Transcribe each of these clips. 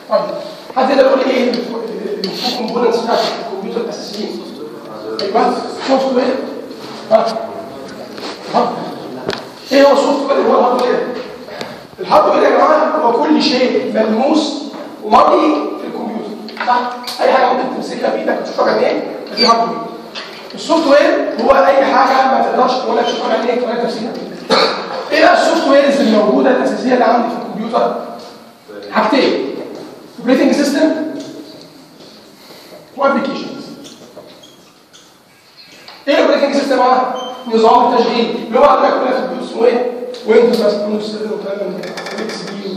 طيب حد يقدر يقول لي ايه الفو كومبوننتس بتاعت الكمبيوتر الاساسيين ايوه سوفت وير ها ها ايه هو السوفت وير هو الهاردوير الهاردوير يا جماعه هو كل شيء ملموس ومرئي في الكمبيوتر صح اي حاجه ممكن تمسكها بايدك وتشوفها بعينيك دي هاردوير السوفت وير هو اي حاجه ما تقدرش تقول لك تشوفها بعينيك ولا تمسكها بايدك ايه بقى السوفت ويرز الموجوده الاساسيه اللي عندي في الكمبيوتر حاجتين اوبريتنج سيستم وابلكيشنز ايه الاوبريتنج سيستم بقى نظام التشغيل اللي هو عندنا كلنا في البيوت اسمه ايه ويندوز مثلا ويندوز 7 وكلام من كده اكس بي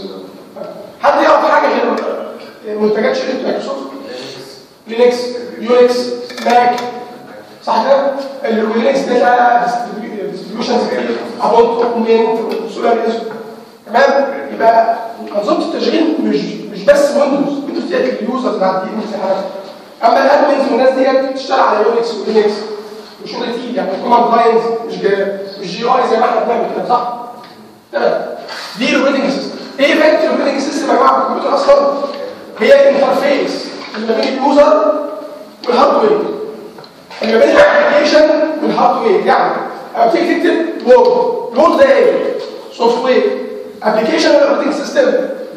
حد يعرف حاجه غير منتجات شركه مايكروسوفت لينكس يونكس ماك صح كده اللينكس ده ديستريبيوشنز ابونتو مينت سولاريس تمام يبقى انظمه التشغيل مش مش بس ويندوز ويندوز ديت اليوزرز معديين في حاجات اما الادمنز والناس ديت بتشتغل على يونكس ولينكس مش شغل تقيل يعني كوماند لاينز مش جا- مش جي اي زي ما احنا بنعمل كده صح؟ تمام دي الاوبريتنج سيستم ايه فايده الاوبريتنج سيستم يا جماعه في الكمبيوتر اصلا؟ هي الانترفيس اللي ما بين اليوزر والهاردوير اللي ما بين الابلكيشن والهاردوير يعني لما تيجي تكتب وورد وورد ده ايه؟ سوفت وير ابلكيشن ولا اوبريتنج سيستم؟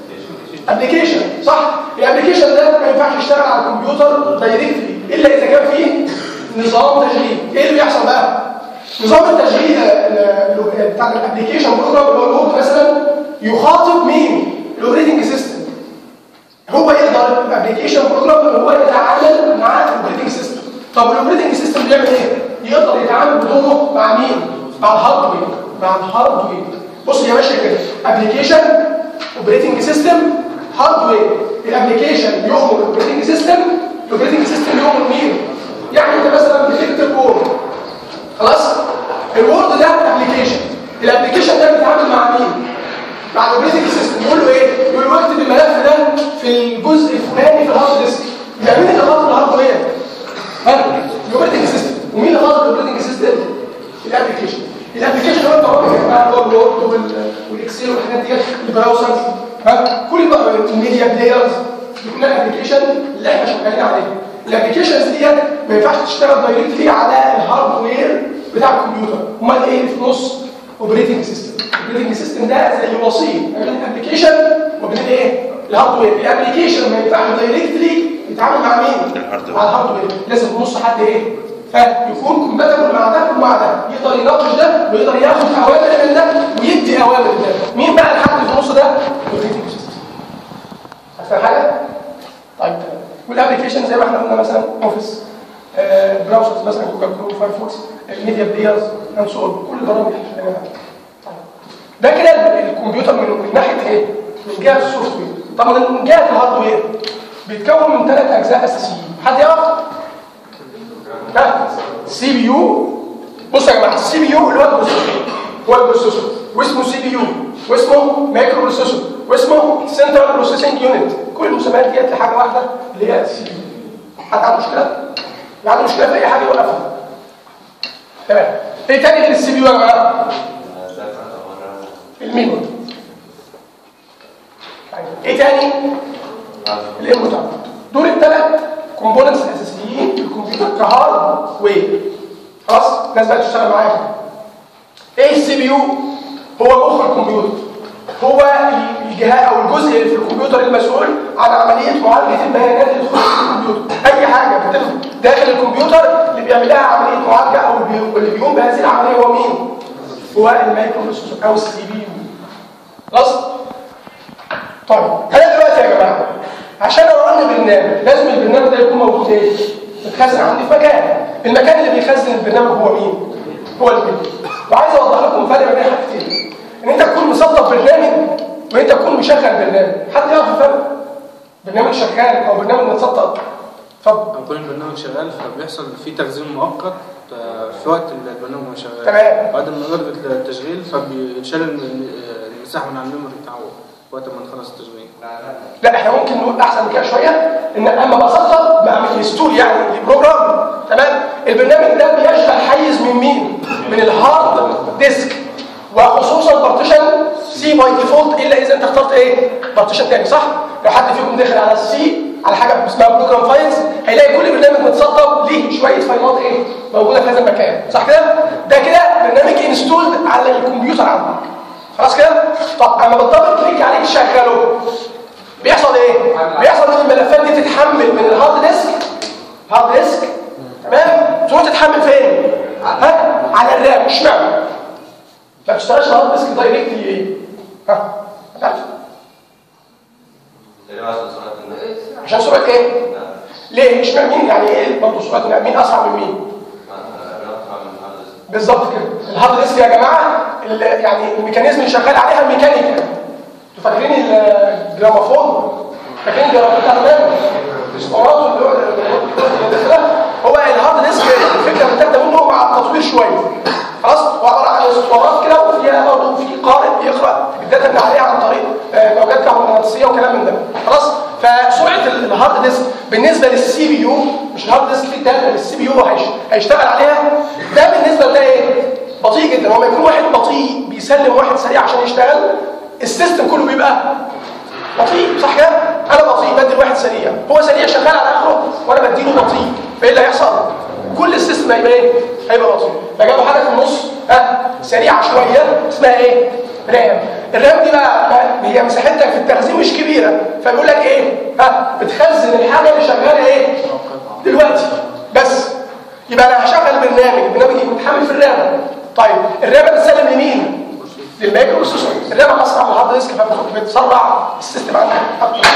ابلكيشن صح الابلكيشن ده ما ينفعش يشتغل على الكمبيوتر دايركتلي الا اذا كان فيه نظام تشغيل ايه اللي بيحصل بقى نظام التشغيل ال- ال- بتاع الابلكيشن بروجرام اللي هو الوورد مثلا يخاطب مين الاوبريتنج سيستم هو يقدر الابلكيشن بروجرام هو يتعامل مع الاوبريتنج سيستم طب الاوبريتنج سيستم بيعمل ايه يقدر يتعامل بدوره مع مين مع الهاردوير مع الهاردوير بص يا باشا كده ابلكيشن اوبريتنج سيستم هاردوير الابلكيشن يؤمر الاوبريتنج سيستم الاوبريتنج سيستم يؤمر مين يعني انت مثلا بتكتب وورد خلاص الوورد ده ابلكيشن الابلكيشن ده بيتعامل مع مين مع الاوبريتنج سيستم يقول له ايه يقول له اكتب الملف ده في الجزء الفلاني في الهارد ديسك يبقى مين اللي خاطب الهاردوير ها الاوبريتنج سيستم ومين اللي خاطب الاوبريتنج سيستم الابلكيشن الابلكيشن هو انت بقى هو الوورد وال- والاكسل والحاجات ديت البراوزر ها كل بقى الميديا بلايرز دي كلها ابلكيشن اللي احنا شغالين عليها الابلكيشنز ديت ما ينفعش تشتغل دايركتلي على الهاردوير بتاع الكمبيوتر امال ايه اللي في النص اوبريتنج سيستم الاوبريتنج سيستم ده زي وسيط ما بين الابلكيشن وبين ايه الهاردوير الابلكيشن ما ينفعش دايركتلي يتعامل مع مين الهاردوير. مع الهاردوير لازم في النص حد ايه فيكون كومباتبل مع ده ومع ده يقدر يناقش ده ويقدر ياخد اوامر من ده ويدي اوامر ده مين بقى الحد اللي في النص ده الاوبريتنج سيستم عارفين حاجه طيب تمام والابلكيشن زي ما احنا قلنا مثلا اوفيس آه، براوزرز مثلا جوجل كروم فايرفوكس الميديا بلايرز اند سو اون كل البرامج اللي احنا شغالين عليها. طيب. ده كده ال- الكمبيوتر من من ناحيه ايه؟ من جهه السوفت وير طبعا من جهه الهاردوير بيتكون من ثلاث اجزاء اساسيين حد يعرف؟ سي بي يو بص يا جماعه السي بي يو اللي هو البروسيسور هو البروسيسور واسمه سي بي يو واسمه مايكرو بروسيسور واسمه سنترال بروسيسنج يونت كل المسميات ديت لحاجه واحده اللي هي السي بي يو حد عنده مشكله؟ اللي عنده مشكله في اي حاجه يوقفها تمام ايه تاني غير السي بي يو يا جماعه؟ الميموري طيب. ايه تاني؟ الانبوت اوتبوت دول الثلاث كومبوننتس الاساسيين في الكمبيوتر كهارد وير خلاص الناس بقى تشتغل معايا ايه السي بي يو هو مخ الكمبيوتر هو الجهاز او الجزء اللي في الكمبيوتر المسؤول عن عمليه معالجه البيانات اللي تدخل في الكمبيوتر اي حاجه بتدخل داخل الكمبيوتر اللي بيعمل لها عمليه معالجه او اللي بي- اللي بيقوم بهذه العمليه هو مين هو المايكرو بروسيسور او السي بي يو خلاص طيب انا دلوقتي يا جماعه عشان ارن برنامج لازم البرنامج ده يكون موجود ايه متخزن عندي في مكان المكان اللي بيخزن البرنامج هو مين هو الكمبيوتر وعايز اوضح لكم فرق بين حاجتين ان انت تكون مسطب برنامج وان انت تكون مشغل برنامج حد يعرف الفرق برنامج شغال او برنامج متسطب اتفضل يكون البرنامج شغال فبيحصل فيه تخزين مؤقت آه، في وقت البرنامج ما شغال تمام. بعد ما يربط التشغيل فبيتشال الم- المساحه من على الميموري بتاعه وقت ما نخلص التشغيل لا احنا ممكن نقول احسن من كده شويه ان اما بسطب بعمل انستول يعني البروجرام تمام البرنامج ده بيشغل حيز من مين من الهارد ديسك وخصوصا بارتيشن سي باي ديفولت الا اذا انت اخترت ايه بارتيشن تاني صح لو حد فيكم داخل على السي على حاجه اسمها بروجرام فايلز هيلاقي كل برنامج متسطب ليه شويه فايلات ايه موجوده في هذا المكان صح كده ده كده برنامج انستولد على الكمبيوتر عندك خلاص كده طب اما بالضبط كليك عليه تشغله بيحصل ايه بيحصل ان الملفات دي تتحمل من الهارد ديسك هارد ديسك تمام تروح تتحمل فين ها على الرام اشمعنى ما بتشتغلش الهارد ديسك دايركتلي ايه ها هتعرف. عشان سرعه ايه ليه اشمعنى مين يعني ايه برضه سرعه مين اسرع من مين بالظبط كده الهارد ديسك يا جماعه ال- يعني الميكانيزم اللي شغال عليها الميكانيكا انتوا فاكرين الجراموفون فاكرين الجراموفون بتاع زمان الاسطوانات اللي هو ده هو الهارد ديسك الفكره متاخده منه مع التطوير شويه خلاص هو عباره عن اسطوانات كده وفيها برضه في قارئ بيقرا الداتا اللي عليها عن طريق آه، موجات كهرومغناطيسيه وكلام من ده خلاص فسرعه ال- الهارد ديسك بالنسبه للسي بي يو مش الهارد ديسك فيه الداتا للسي بي يو هيش- هيشتغل عليها ده بالنسبه لده ايه بطيء جدا هو لما يكون واحد بطيء بيسلم واحد سريع عشان يشتغل السيستم كله بيبقى بطيء صح كده انا بطيء بدي واحد سريع هو سريع شغال على اخره وانا بديله بطيء فايه اللي هيحصل كل السيستم هيبقى ايه هيبقى بطيء فجابوا حاجه في النص ها سريعه شويه اسمها ايه رام الرام دي بقى بقى هي مساحتها في التخزين مش كبيره فبيقول لك ايه ها بتخزن الحاجه اللي شغاله ايه دلوقتي بس يبقى انا هشغل برنامج البرنامج يبقى متحمل في الرام طيب الرام بتسلم لمين للمايكرو بروسيسور الرام اسرع من الهارد ديسك فبتسرع السيستم عندك اكتر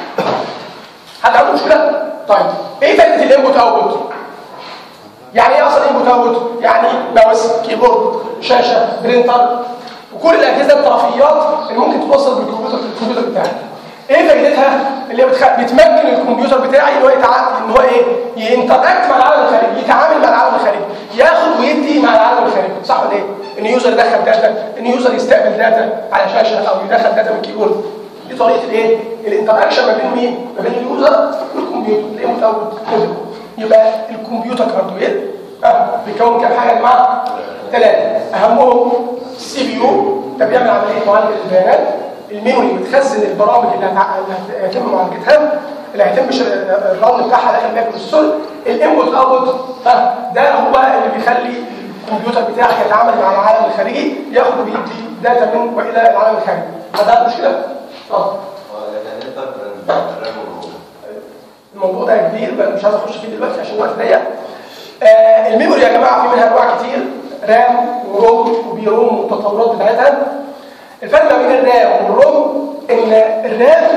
حد عنده مشكله طيب ايه فائده الانبوت اوتبوت يعني ايه اصلا انبوت اوتبوت يعني ماوس كيبورد شاشه برينتر وكل الاجهزه الطرفيات اللي ممكن توصل بالكمبيوتر الكمبيوتر بتاعك ايه فائدتها اللي هي بتخ... بتمكن الكمبيوتر بتاعي ان هو يتعامل ان هو ايه ينتراكت مع العالم الخارجي يتعامل مع العالم الخارجي ياخد ويدي مع العالم الخارجي صح ولا ايه ان يوزر يدخل داتا ان يوزر يستقبل داتا على شاشه او يدخل داتا من الكيبورد دي طريقه الايه الانتراكشن ما بين مين ما بين اليوزر والكمبيوتر الايه متعود كده يبقى الكمبيوتر كهاردوير اه بيكون كام حاجه يا جماعه ثلاثه اهمهم السي بي يو ده بيعمل عمليه معالجه البيانات الميموري بتخزن البرامج اللي هتع- اللي هيتم معالجتها اللي هيتم ش- الرن بتاعها داخل المايكرو بروسيسور الانبوت اوتبوت ده هو اللي بيخلي الكمبيوتر بتاعك يتعامل مع العالم الخارجي ياخد ويدي داتا من والى العالم الخارجي هذا مشكله اه الموضوع ده كبير بقى مش عايز اخش فيه دلوقتي عشان الوقت ضيق آه الميموري يا جماعه في منها انواع كتير رام وروم وبيروم والتطورات بتاعتها الفرق ما بين الرام والروم ان الرام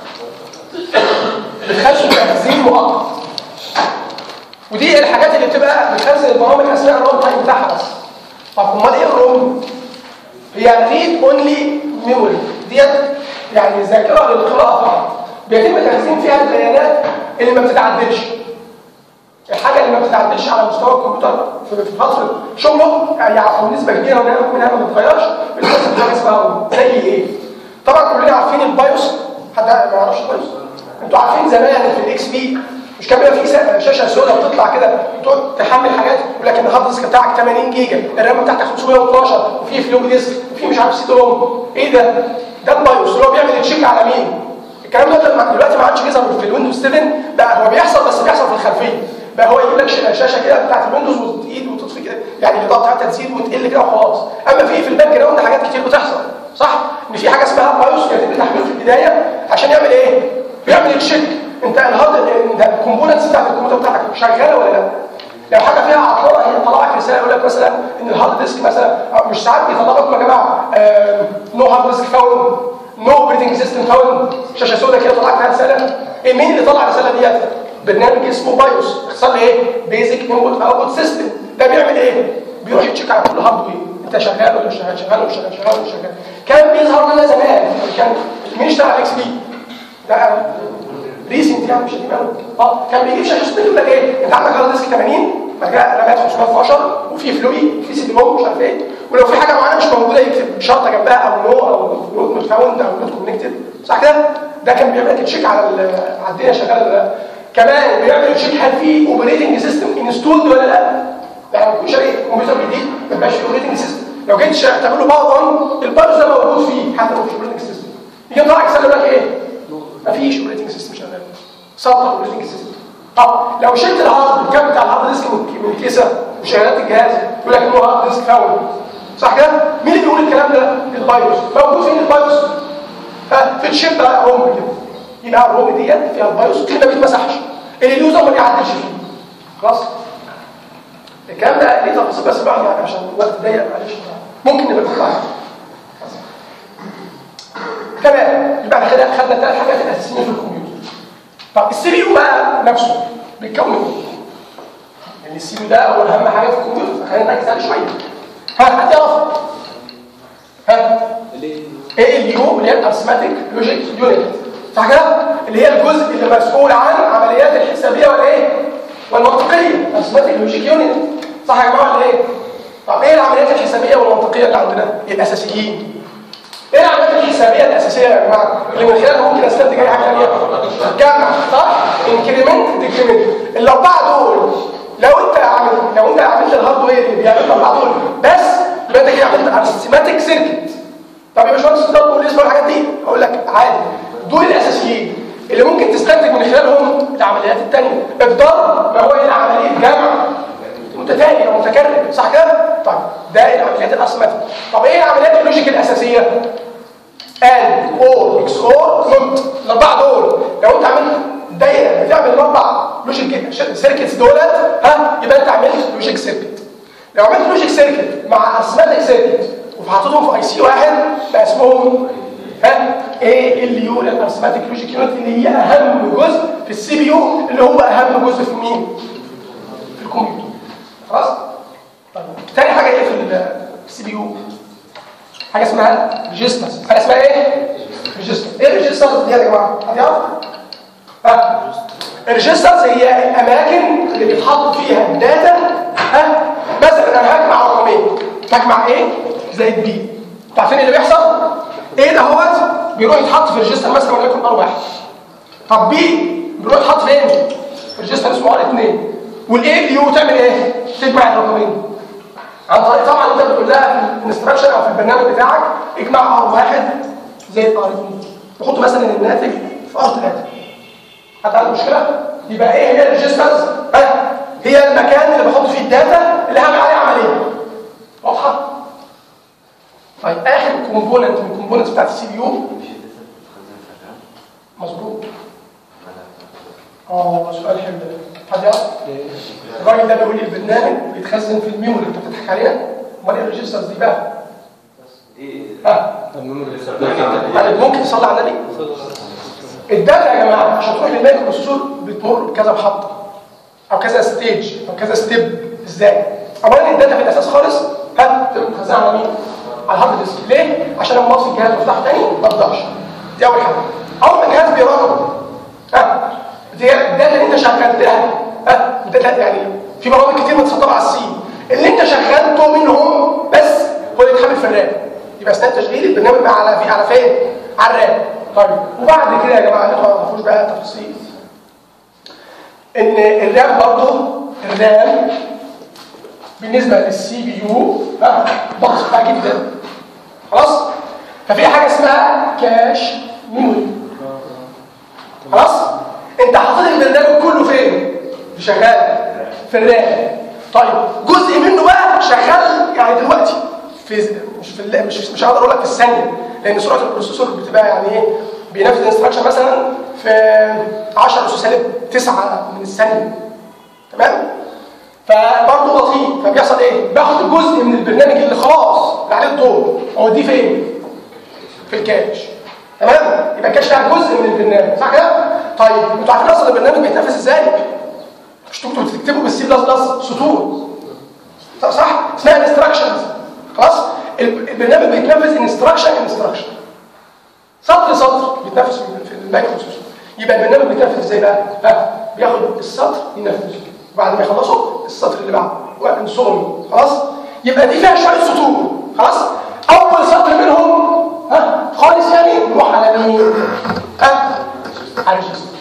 بتخزن تخزين مؤقت ودي الحاجات اللي بتبقى بتخزن البرامج اثناء الرام تايم بتاعها بس طب امال ايه الروم؟ هي ريد اونلي ميموري ديت يعني ذاكره للقراءه فقط بيتم تخزين فيها البيانات اللي ما بتتعدلش الحاجه اللي ما بتتعدلش على مستوى الكمبيوتر في في فتره شغله يعني او نسبه كبيره منها منها ما بتتغيرش بتحصل حاجه اسمها روم. زي ايه؟ طبعا كلنا عارفين البايوس حد ما يعرفش البايوس انتوا عارفين زمان في الاكس بي مش كان بيبقى في شاشه سوداء بتطلع كده تقعد تحمل حاجات يقول لك ان الهارد ديسك بتاعك 80 جيجا الرام بتاعتك 512 وفي فلوبي ديسك وفي مش عارف سي روم ايه ده؟ ده البايوس اللي هو بيعمل تشيك على مين؟ الكلام ده لما- دلوقتي ما عادش بيظهر في الويندوز 7 بقى هو بيحصل بس بيحصل في الخلفيه بقى هو يجيب لك ش- شاشه كده بتاعت الويندوز وتقيد وتطفي كده يعني الاضاءه بتاعتها تزيد وتقل كده وخلاص اما في في الباك جراوند حاجات كتير بتحصل صح ان في حاجه اسمها بايوس يتم تحميله في البدايه عشان يعمل ايه بيعمل تشيك انت الهارد انت الكومبوننتس بتاعت الكمبيوتر بتاعتك شغاله ولا لا لو حاجه فيها عطله هي طلع لك رساله يقول لك مثلا ان الهارد ديسك مثلا أو مش ساعات بيطلع لكم يا جماعه نو هارد ديسك فاوند نو اوبريتنج سيستم فاوند شاشه سوداء كده طلعت لها رساله ايه مين اللي طلع الرساله ديت برنامج اسمه بايوس اختصار ايه بيزك انبوت اوتبوت سيستم ده بيعمل ايه بيروح يتشيك على كل هاردوير انت شغال ولا مش شغال شغال ولا مش شغال شغال ولا مش شغال كان بيظهر لنا زمان كان مين اشتغل على اكس بي ده ريسنت يعني مش قديم قوي اه كان بيجيب شاشه سبيد يقول لك ايه انت عندك هارد ديسك 80 بعد كده رامات 512 وفي فلوي وفي سي دي روم مش عارف ايه ولو في حاجه معينه مش موجوده يكتب شرطه جنبها او نو او نوت فاوند او نوت كونكتد صح كده؟ ده كان بيعمل لك تشيك على ال- على الدنيا شغاله ولا لا كمان بيعمل تشيك هل في اوبريتنج سيستم انستولد ولا لا؟ يعني لما يكون شاري كمبيوتر جديد ما يبقاش فيه اوبريتنج سيستم لو جيت شا- تعمل له باور اون البايوس ده موجود فيه حتى لو مفيش اوبريتنج سيستم يجي طالع يسال لك ايه؟ مفيش اوبريتنج سيستم شغال سطر اوبريتنج سيستم طب لو شلت الهارد الكاب بتاع الهارد ديسك من من الكيسه وشغلت الجهاز يقول لك انه هارد ديسك فاول صح كده؟ مين اللي بيقول الكلام ده؟ البايوس موجود فين البايوس؟ ها في الشيب بتاع الروم كده يبقى الروم ديت فيها البايوس اللي ما بيتمسحش اللي اليوزر ما بيعدلش فيه خلاص الكلام ده ليه تفاصيل بس بعد يعني عشان الوقت ضيق معلش ممكن نبقى نطلع تمام يبقى احنا كده خدنا الثلاث حاجات الاساسيين في الكمبيوتر طب السي بي يو بقى نفسه بيتكون من ايه؟ يعني السي بي يو ده اول اهم حاجه في الكمبيوتر خلينا نركز عليه شويه ها حد يعرف ها ايه اليو اللي هي الارثماتيك لوجيك يونت صح كده اللي هي الجزء اللي مسؤول عن عمليات الحسابيه والايه والمنطقيه الارثماتيك لوجيك يونت صح يا جماعه ولا ايه طب ايه العمليات الحسابيه والمنطقيه اللي عندنا الاساسيين ايه العمليات الحسابيه الاساسيه يا جماعه اللي من خلالها ممكن استنتج اي حاجه ثانيه جمع صح انكريمنت ديكريمنت الاربعه دول لو انت عامل لو انت عملت الهاردوير اللي بيعمل الاربعه دول بس يبقى انت كده عملت ارثماتيك سيركت طب يا باشمهندس ده بالنسبه للحاجات دي اقول لك عادي دول الاساسيين اللي ممكن تستنتج من خلالهم العمليات الثانيه الضرب ما هو الا عمليه جمع متتالي او متكرر صح كده طيب ده العمليات الارثماتيك طب ايه العمليات اللوجيك الاساسيه and or x or not الاربعه دول لو انت عملت دايره بتعمل الاربع لوجيك سيركتس دولت ها يبقى انت عملت لوجيك سيركت لو عملت لوجيك سيركت مع ارثماتيك سيركت وحطيتهم في اي سي واحد بقى اسمهم ها ايه ال يو الارثماتيك لوجيك يونت اللي هي اهم جزء في السي بي يو اللي هو اهم جزء في مين؟ في الكمبيوتر خلاص؟ طيب تاني حاجه ايه في السي بي يو؟ حاجه اسمها ريجسترز حاجه اسمها ايه؟ ريجستر ايه الريجسترز دي يا جماعه؟ حد يعرف؟ ها؟ الريجسترز هي الاماكن اللي بيتحط فيها الداتا ها؟ مثلا انا هجمع رقمين هجمع ايه؟ زائد بي انتوا عارفين اللي بيحصل؟ ايه ده هوت بيروح يتحط في ريجستر مثلا وليكن ار واحد طب بي بيروح يتحط فين؟ في ريجستر اسمه ار 2 والاي بي يو تعمل ايه؟ تجمع الرقمين عن طريق طبعا انت بتقول لها في الانستراكشن او في البرنامج بتاعك اجمع ار واحد زائد ار 2 تحط مثلا الناتج في ار 3 حد عنده مشكله؟ يبقى ايه هي الريجسترز؟ ها؟ هي المكان اللي بحط فيه الداتا اللي هعمل عليه عمليه واضحه؟ طيب اخر كومبوننت من الكومبوننتس بتاعت السي بي يو مظبوط اه سؤال حلو ده حد يعرف؟ الراجل ده بيقول لي البرنامج بيتخزن في الميموري انت بتضحك علينا امال ايه الريجسترز دي بقى؟ ها طيب ممكن تصلي على النبي؟ الداتا يا جماعه عشان تروح للمايكرو بروسيسور بتمر بكذا محطه او كذا ستيج او كذا ستيب ازاي؟ اولا الداتا في الاساس خالص ها تبقى متخزنه على مين؟ على الهارد ديسك ليه؟ عشان لما اطفي الجهاز وافتحه تاني ما افضلش دي اول حاجه اول ما الجهاز بيراقب ها دي الداتا اللي انت شغلتها ها الداتا يعني في برامج كتير متسطره على السي اللي انت شغلته منهم بس هو اللي يتحمل في الرام يبقى اثناء تشغيل البرنامج بقى على في على فين؟ على الرام طيب وبعد كده يا جماعه انتوا ما تعرفوش بقى تفاصيل ان الرام برضه الرام بالنسبه للسي بي يو ها بسيطه جدا خلاص ففي حاجه اسمها كاش ميموري خلاص انت حاطط البرنامج كله فين شغال في الرام طيب جزء منه بقى شغال يعني دلوقتي في مش في ال- مش مش هقدر اقول لك في الثانيه لان سرعه البروسيسور بتبقى يعني ايه بينفذ انستراكشن مثلا في 10 اس سالب 9 من الثانيه تمام فبرضه بطيء فبيحصل ايه باخد جزء من البرنامج اللي خلاص اللي عليه الدور اوديه فين في الكاش تمام يبقى الكاش ده جزء من البرنامج صح كده طيب انتوا عارفين اصلا البرنامج بيتنفذ ازاي مش انتوا بتكتبوا بالسي بلس بلس سطور صح صح اسمها انستراكشنز خلاص ال- البرنامج بيتنفذ انستراكشن انستراكشن سطر سطر بيتنفذ في في المايكرو بروسيسور يبقى البرنامج بيتنفذ ازاي بقى ها بياخد السطر ينفذه وبعد ما يخلصه السطر اللي بعده وينصهم خلاص يبقى دي فيها شويه سطور خلاص اول سطر منهم ها خالص يعني نروح على مين ها على الجسم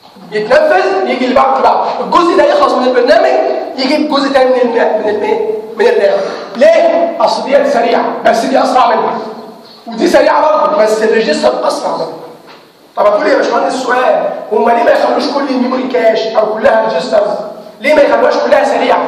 يتنفذ يجي اللي بعده اللي بعده الجزء ده يخلص من البرنامج يجي جزء تاني من الم- من الايه من الرام ليه اصل ديت سريعه بس دي اسرع منها ودي سريعه برضه بس الريجستر اسرع منها طب هتقول لي يا باشمهندس السؤال هم ليه ما يخلوش كل الميموري كاش او كلها ريجسترز ليه ما يخلوهاش كلها سريعه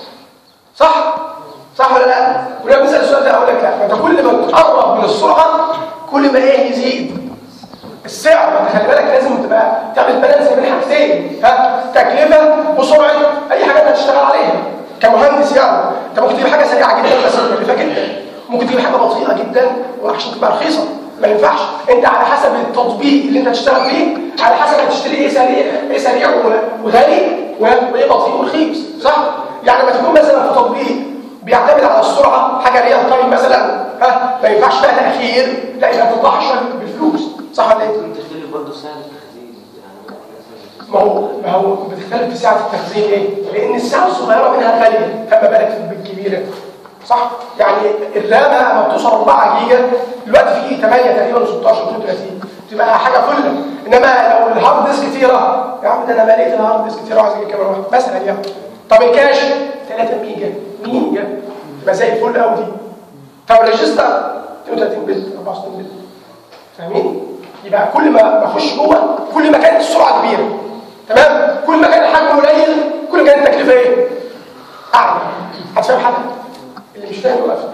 صح صح ولا لا ولما بنسال السؤال ده اقول لك لا انت كل ما تقرب من السرعه كل ما ايه يزيد السعر ما خلي بالك لازم تبقى تعمل بالانس بين حاجتين ها تكلفه وسرعه اي حاجه انت هتشتغل عليها كمهندس يعني انت ممكن تجيب حاجه سريعه جدا بس مكلفه جدا ممكن تجيب حاجه بطيئه جدا وعشان تبقى رخيصه ما ينفعش انت على حسب التطبيق اللي انت هتشتغل فيه على حسب هتشتري ايه سريع ايه سريع وغالي وايه بطيء ورخيص صح يعني لما تكون مثلا في تطبيق بيعتمد على السرعه حاجه ريال تايم مثلا ها ما ينفعش فيها تاخير لا يبقى تطلعها شويه بالفلوس صح ولا ايه؟ تختلف برضه سعر التخزين يعني ما هو ما هو بتختلف في سعه التخزين ليه؟ لان السعه الصغيره منها غاليه فما بالك بالكبيره صح؟ يعني الرامه لما بتوصل 4 جيجا دلوقتي في 8 تقريبا 16 32 تبقى حاجه فله انما لو الهارد ديسك كتيره يا عم ده انا مليت الهارد ديسك كتيره وعايز اجيب كاميرا واحده مثلا يعني طب الكاش 3 ميجا ميجا تبقى زي الفل قوي دي طب الريجستر 32 بت 64 بت فاهمين؟ يبقى كل ما بخش جوه كل ما كانت السرعه كبيره تمام؟ كل ما كان الحجم قليل كل ما كانت التكلفه ايه؟ اعلى هتفهم حاجه؟ اللي مش فاهم يبقى فاهم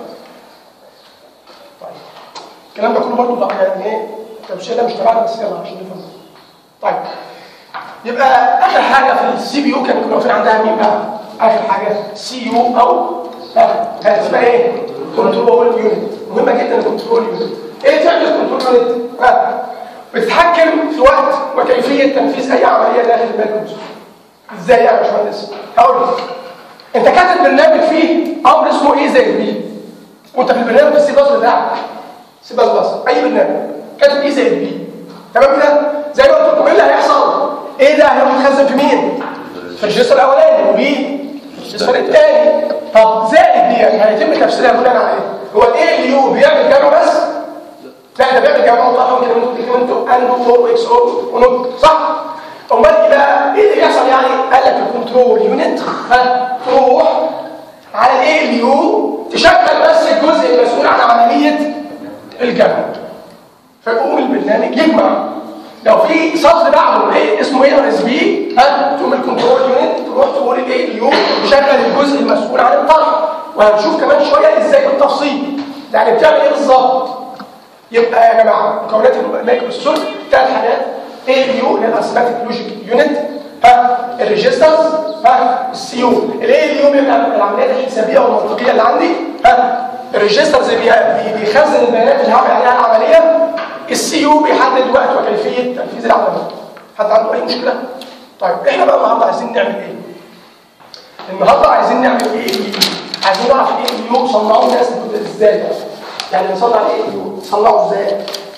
طيب الكلام ده كله برضه بقى يعني ايه؟ التمشيه ده مش تبعنا بس يلا عشان نفهم طيب يبقى اخر حاجه في السي بي يو كان كنا واقفين عندها مين بقى؟ اخر حاجه سي يو او ها كانت اسمها ايه؟ كنترول يونت مهمه جدا الكنترول يونت ايه تعمل الكنترول يونت؟ ها بتتحكم في وقت وكيفيه تنفيذ اي عمليه داخل المايكروسوفت ازاي يا باشمهندس؟ هقول لك انت كاتب برنامج فيه امر اسمه ايه زي بي وانت في البرنامج في السي بلس بتاعك سي بلس بلس اي برنامج كاتب ايه زي بي تمام كده؟ زي ما قلت لكم ايه اللي هيحصل؟ ايه ده هيروح يتخزن في مين؟ في الجسر الاولاني وبي الجسر الثاني طب زائد دي هيتم تفسيرها بناء على ايه؟ هو الايه اللي يو بيعمل جمع بس؟ لا ده بيعمل جمع الله ممكن انتوا تكتبوا انتوا اند اور اكس اور ونوت صح؟ امال ايه بقى؟ ايه اللي بيحصل يعني؟ قال لك الكنترول يونت تروح على الايه اللي يو تشغل بس الجزء المسؤول عن عمليه الجمع فيقوم البرنامج يجمع لو في سطر بعده ايه اسمه ايه ار اس بي ها تقوم الكنترول يونت تروح تقول الايه اليو شغل الجزء المسؤول عن الطرح وهنشوف كمان شويه ازاي بالتفصيل يعني بتعمل ايه بالظبط يبقى يا جماعه مكونات المايكروسوفت ثلاث حاجات ايه اليو اللي هي الاسماتيك لوجيك يونت ها الريجسترز ها السي يو الايه اليو بيعمل العمليات الحسابيه والمنطقيه اللي عندي ها الريجسترز بيخزن البيانات اللي هعمل عليها العمليه السي يو بيحدد وقت وكيفيه تنفيذ العمليه حد عنده اي مشكله طيب احنا بقى النهارده عايزين نعمل ايه النهارده عايزين نعمل ايه عايزين نعرف ايه اليو صنعوه الناس ازاي بقى يعني نصنع ايه اليو صنعه ازاي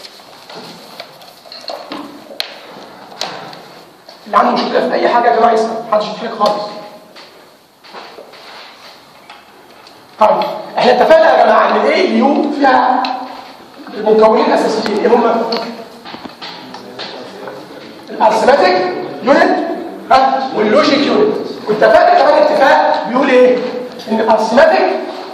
اللي عنده مشكله في اي حاجه يا جماعه يسال محدش يتحرك خالص طيب احنا اتفقنا يا جماعه ان الايه اليو فيها المكونين الاساسيين ايه هم الارثماتيك يونت ها واللوجيك يونت واتفقنا كمان اتفاق بيقول ايه ان الارثماتيك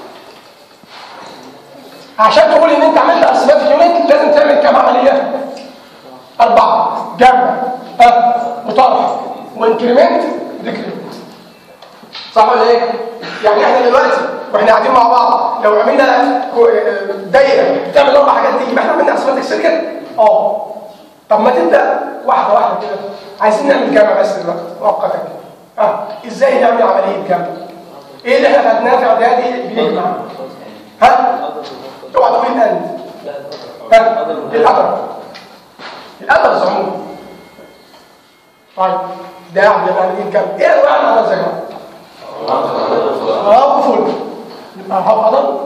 عشان تقول ان انت عملت ارثماتيك يونت لازم تعمل كام عمليه اربعه جمع ها وطرح وانكريمنت وديكريمنت صح ولا ايه يعني احنا دلوقتي واحنا قاعدين مع بعض لو عملنا دايره بتعمل اربع حاجات دي يبقى احنا عملنا اسمنت سيركت اه طب ما تبدا واحده واحده كده عايزين نعمل جمع بس دلوقتي مؤقتا كده اه ازاي نعمل عمليه جمع ايه اللي احنا خدناه في اعدادي بيجمع ها اوعى تقول الاند ها الادر الادر عموما طيب ده يعمل عمليه جمع ايه انواع الادر يا جماعه اه وفول يبقى هاف عضل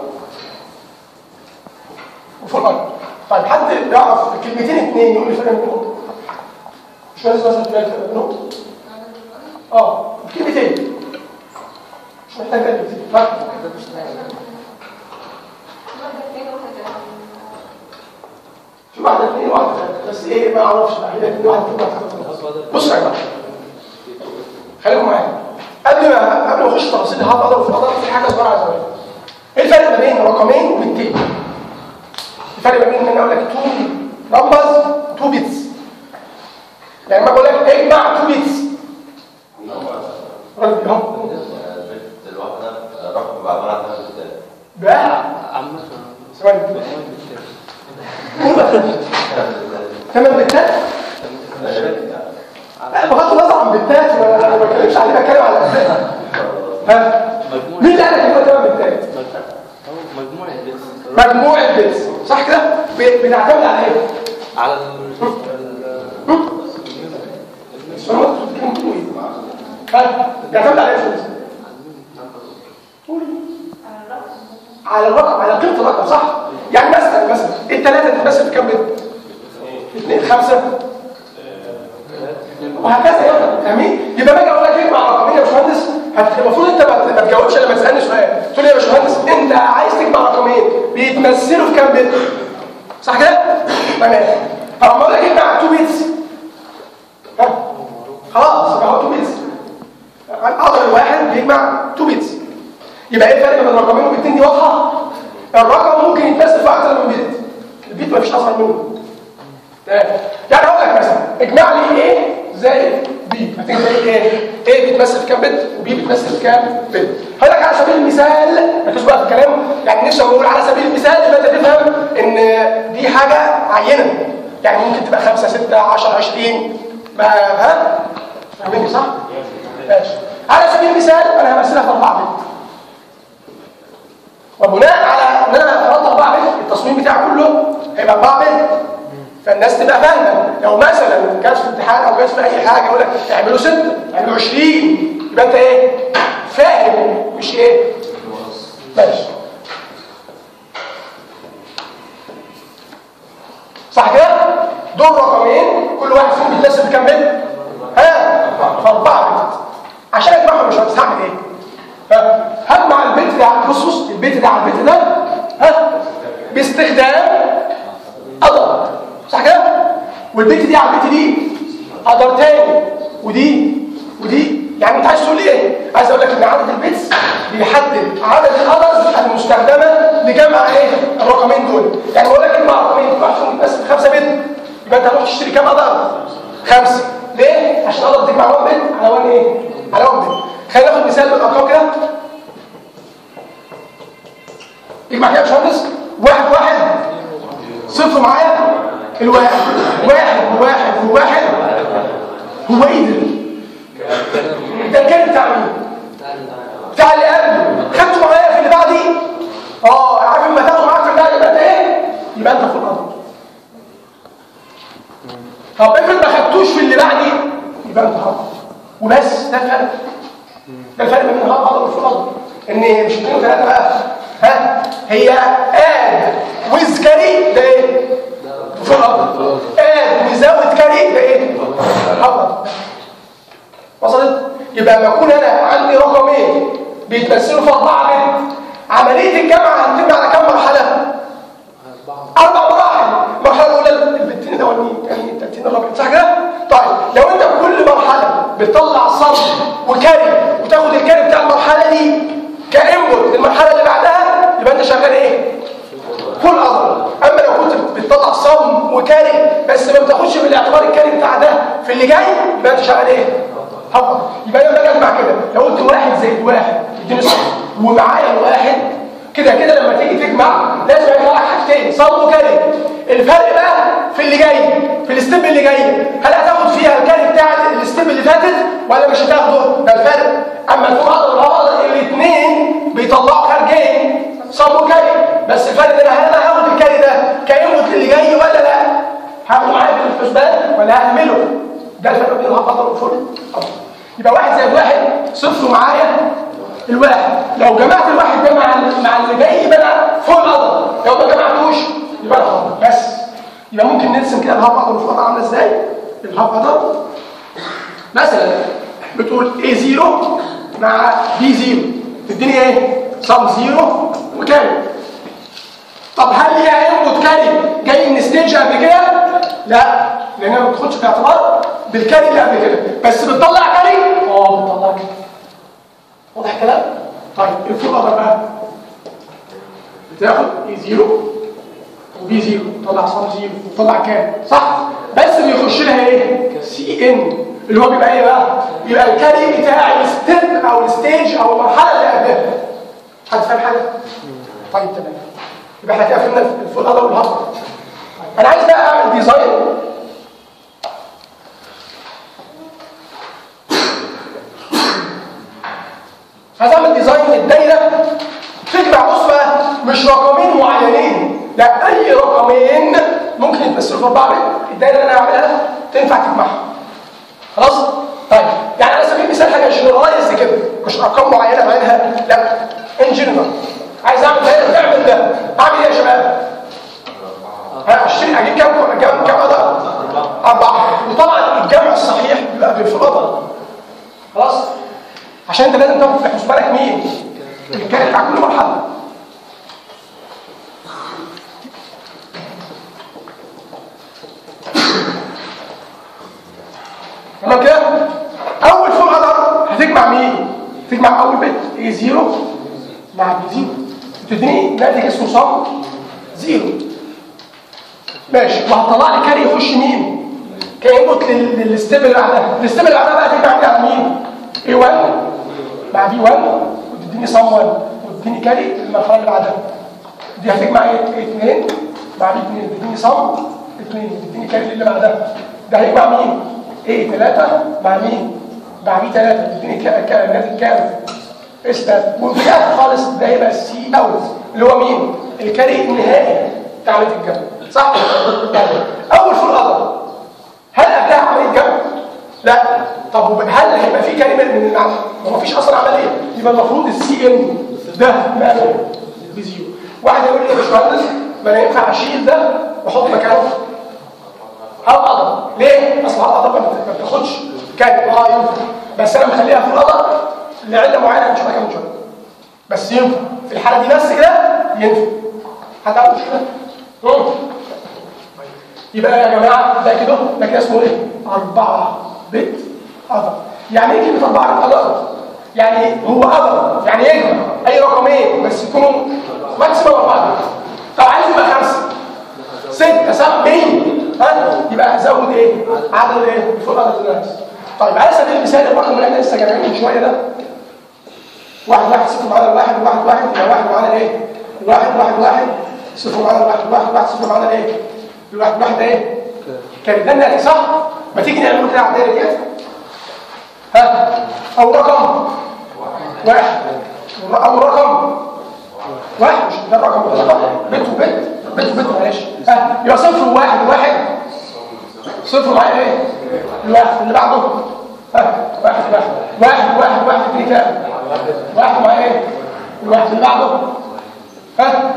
وفول عضل طيب حد يعرف كلمتين اثنين يقول لي فرق بينهم مش لازم مثلا تلاقي فرق بينهم اه كلمتين مش محتاج كلمتين ها في واحدة اثنين وواحدة ثلاثة بس ايه ما اعرفش بقى هي اثنين واحدة اثنين واحدة ثلاثة بص يا جماعة خليكم معايا قبل ما قبل ما اخش تفاصيل الهاف اقدر وفي اقدر في حاجه صغيره عايز اقولها ايه الفرق ما بين رقمين وبتين الفرق ما بين ان انا اقول لك 2 نمبرز 2 بيتس يعني لما بقول لك اجمع 2 بيتس راجل اهو البت الواحدة رقم عبارة عن ثلاث بتات بقى عامة ثواني ثمان بتات لا بغض النظر عن بتات ما ما بتكلمش عليه بتكلم على الاساس ها مجموعة مين اللي قال لك ان هو ثمان بتات أو مجموعة بيتس مجموعه بيتس صح كده ب- بنعتمد على ايه على ال ها بنعتمد على ايه يا أستاذ؟ قولي. على الرقم على قيمه الرقم صح يعني مثلا مثلا الثلاثه تتمثل في كام بيت اثنين خمسه وهكذا يعني فاهمين يبقى باجي اقول لك اجمع رقمين يا باشمهندس هت- المفروض انت ما ما تجاوبش لما تسالني سؤال تقول لي يا باشمهندس انت عايز تجمع رقمين بيتمثلوا في كام بيت صح كده تمام طب ما اقول لك اجمع 2 بيتس ها خلاص يبقى هو 2 بيتس اقدر الواحد بيجمع 2 بيتس يبقى ايه الفرق بين الرقمين والبيتين دي واضحه الرقم ممكن يتمثل في اكتر من بيت البيت ما فيش اصغر منه تمام يعني اقول لك مثلا اجمع لي ايه زائد بي هتيجي زي ايه ايه بيتمثل في كام بت وبي بيتمثل في كام بت هقول لك على سبيل المثال ركز بقى في الكلام يعني نفسي اقول على سبيل المثال يبقى انت تفهم ان دي حاجه عينه يعني ممكن تبقى 5 6 10 20 ما ها فاهمني صح ماشي على سبيل المثال انا همثلها في 4 بت وبناء على ان انا فرضت 4 بت التصميم بتاعي كله هيبقى 4 بت فالناس تبقى فاهمه لو مثلا جات في امتحان او جات في اي حاجه يقول لك اعملوا سته اعملوا 20 يبقى انت ايه فاهم مش ايه ماشي صح كده دول رقمين كل واحد فيهم بيتناسب بكام بت ها فاربعه بت عشان اجمعهم مش هعمل ايه ها هجمع البيت ده على بص بص البيت ده على البيت ده ها باستخدام قدر صح كده والبيت دي على البيت دي قدر تاني ودي ودي يعني انت عايز تقول لي ايه عايز اقول لك ان عدد البيتس بيحدد عدد القدرز المستخدمه لجمع ايه الرقمين دول يعني بقول لك اجمع رقمين كل واحد فيهم بس خمسه بت يبقى انت هتروح تشتري كام قدر خمسه ليه عشان تقدر تجمع 1 بت على 1 ايه على 1 بت خلينا ناخد مثال بالارقام كده اجمع كده يا باشمهندس واحد واحد صفر معايا الواحد واحد وواحد وواحد هو ايه ده؟ ده الكلام بتاع مين؟ بتاع اللي قبله خدته معايا في اللي بعدي اه عارف لما تاخده معاك في اللي بعدي يبقى انت ايه؟ يبقى انت في الارض طب افرض ما خدتوش في اللي بعدي يبقى انت هرب وبس ده الفرق ده الفرق ما بين الهرب والفي الارض ان مش اثنين وثلاثه بقى ها هي اد ويز كاري ده ايه؟ في الارض اد ويزاوت كاري ده ايه؟ الارض وصلت؟ يبقى لما اكون انا عندي رقمين بيتمثلوا في اربعه بنت عمليه الجمع هتتم على كم مرحله؟ اربع مراحل المرحله الاولى البنتين الاولانيين الثانيين الثالثين الرابعين صح كده؟ طيب لو انت في كل مرحله بتطلع صم وكاري وتاخد الكاري بتاع المرحله دي كانبوت للمرحله اللي بعدها يبقى انت شغال ايه؟ فول اضر اما لو كنت بتطلع صم وكاري بس ما بتاخدش بالاعتبار الكاري بتاع ده في اللي جاي يبقى انت شغال ايه؟ هفضل يبقى انا باجي اجمع كده لو قلت واحد زائد واحد اديني صفر ومعايا الواحد كده كده لما تيجي تجمع لازم يطلع لك حاجتين صم وكاري الفرق بقى في اللي جاي في الستيب اللي جاي هل هتاخد فيها الكاري بتاع الستيب اللي فاتت ولا مش هتاخده ده الفرق اما الفوق اقدر والهقدر الاثنين بيطلعوا خارجين صم وكاري بس الفرق ان انا هل انا هاخد الكاري ده كينبوت اللي جاي ولا لا هاخده معايا في الحسبان ولا ههمله ده الفرق بين الهقدر والفل يبقى واحد زائد واحد صفر معايا الواحد لو جمعت الواحد ده مع مع اللي جاي يبقى انا فوق القدر لو ما جمعتوش يبقى انا خلاص بس يبقى ممكن نرسم كده الهاب قدر والفوق قدر عامله ازاي الهاب قدر مثلا بتقول A 0 مع B 0 تديني ايه صم 0 وكاري طب هل ليها انبوت كاري جاي من ستيج قبل كده لا لان ما بتاخدش في اعتبار بالكاري اللي قبل كده بس بتطلع كاري اه بتطلع كاري واضح الكلام؟ طيب الفول اضر بقى بتاخد اي زيرو وبي زيرو طلع صم زيرو وطلع كام صح بس بيخش لها ايه سي ان اللي هو بيبقى ايه بقى يبقى الكاري بتاع الستيب او الستيج او المرحله اللي قبلها حد فاهم حاجه طيب تمام يبقى احنا كده فهمنا الفول اضر والهضر انا عايز بقى اعمل ديزاين عايز اعمل ديزاين للدايره تجمع بص بقى مش رقمين معينين لا اي رقمين ممكن يتمثلوا في اربعه بت الدايره اللي انا هعملها تنفع تجمعها خلاص طيب يعني على سبيل المثال حاجه جنرالايز كده مش ارقام معينه بعينها لا ان جنرال عايز اعمل دايره تعمل ده اعمل ايه يا شباب ها اشتري اجيب كام كام كام عدد اربعه وطبعا الجمع الصحيح بيبقى بالفضل خلاص عشان انت لازم تاخد في حسبانك مين الكائن بتاع كل مرحله تمام كده اول فول قدر هتجمع مين تجمع اول بيت ايه زيرو مع بي زيرو تديني ناتج اسمه صم زيرو ماشي وهتطلع لي كاري يخش مين كانبوت للستيب اللي بعدها الستيب اللي بعدها بقى تجمع مين على مين ايه 1 مع بي 1 وتديني صم 1 وتديني كاري المرحله اللي بعدها دي هتجمع ايه 2 مع بي 2 تديني صم 2 تديني كاري اللي بعدها ده هيجمع مين ايه 3 مع مين مع بي 3 تديني ناتج كام استا وفي الاخر خالص ده هيبقى السي اوت اللي هو مين الكاري النهائي بتاع ناتج الجمع صح يعني اول فول قدر هل قبلها عمليه جمع لا طب وب- هل هيبقى في كلمه من المعنى ما فيش اصلا عمليه يبقى المفروض السي ان ده ماله بزيرو واحد يقول لي يا باشمهندس ما انا ينفع اشيل ده واحط مكانه هل قدر ليه اصل هل قدر ما بت- ما بتاخدش كلمه اه ينفع بس انا مخليها في القدر لعله معينه هنشوفها كمان شويه بس ينفع في الحاله دي بس كده ينفع حد عنده مشكله؟ مم. يبقى يا جماعه ده كده ده كده اسمه ايه؟ أربعة بت أدر يعني ايه كلمة أربعة بت أدر؟ يعني هو أدر يعني يجمع أي رقمين بس يكونوا ماكسيموم أربعة بت طب عايز يبقى خمسة ستة سبعة مين؟ ها؟ يبقى هزود ايه؟ عدد ايه؟ فوق عدد الناس طيب على سبيل المثال الرقم اللي احنا لسه جايبينه من شوية ده واحد واحد صفر معانا الواحد واحد واحد يبقى واحد معانا ايه؟ الواحد واحد واحد صفر معانا الواحد واحد واحد صفر معانا ايه؟ الواحد واحد ده ايه؟ كان ده الناتج صح؟ ما تيجي نعمل كده على الدايره ديت ها او رقم واحد او رقم واحد مش ده الرقم ده رقم بيت وبيت بيت وبيت معلش ها يبقى صفر وواحد وواحد صفر معايا ايه؟ الواحد اللي بعده ها واحد واحد واحد واحد واحد دي كام؟ واحد معايا ايه؟ الواحد اللي بعده ها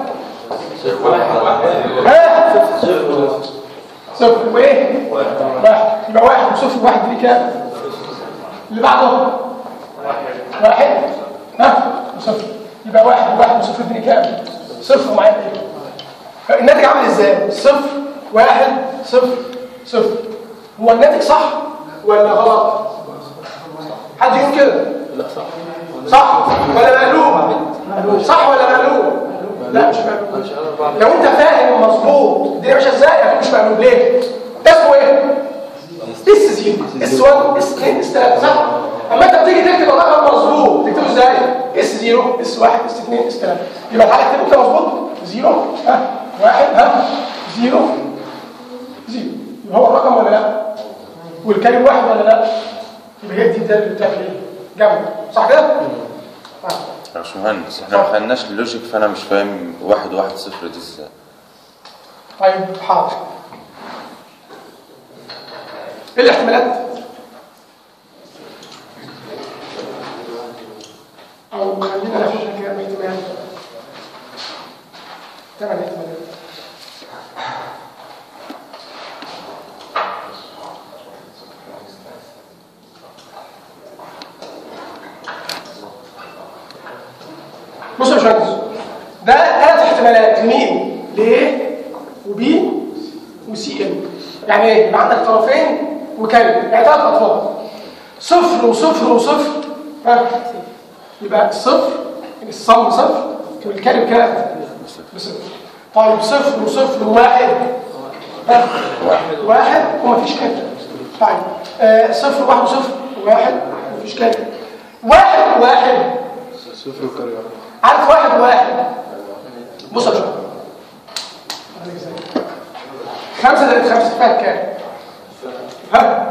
ها صفر وايه واحد يبقى واحد وصفر واحد دي كام اللي بعده واحد ها وصفر يبقى واحد وواحد وصفر دي كام صفر معايا ايه الناتج عامل ازاي صفر واحد صفر صفر هو الناتج صح ولا غلط حد يقول كده لا صح صح ولا مقلوب صح ولا مقلوب لا مش مقلوب مش أربعة لو انت فاهم مظبوط الدنيا ماشيه ازاي هتبقى مش مقلوب ليه ده اسمه ايه اس زيرو اس 1 اس 2 اس 3 صح اما انت بتيجي تكتب الرقم مظبوط تكتبه ازاي اس 0 اس 1 اس 2 اس 3 يبقى تعالى اكتبه كده مظبوط 0 ها 1 ها 0 0 يبقى هو الرقم ولا لا والكلمه واحد ولا لا يبقى هي دي ده اللي بتعمل ايه جمع صح كده آه. يا باشمهندس احنا ما خدناش اللوجيك فانا مش فاهم واحد واحد صفر دي ازاي طيب حاضر ايه الاحتمالات او خلينا ناخدها كام احتمال ثمان احتمالات بص يا باشمهندس ده ثلاث احتمالات لمين؟ لايه وبي وسي ام يعني ايه؟ يبقى عندك طرفين وكلمه يعني ثلاث اطراف صفر وصفر وصفر ها يبقى صفر الصم صفر والكلب كام بصفر طيب صفر وصفر وواحد ها؟ واحد واحد ومفيش كلب طيب آه صفر واحد وصفر واحد ومفيش كلب واحد وواحد صفر وكريم عارف واحد وواحد بص يا شباب خمسة زائد خمسة فيها كام؟ ها؟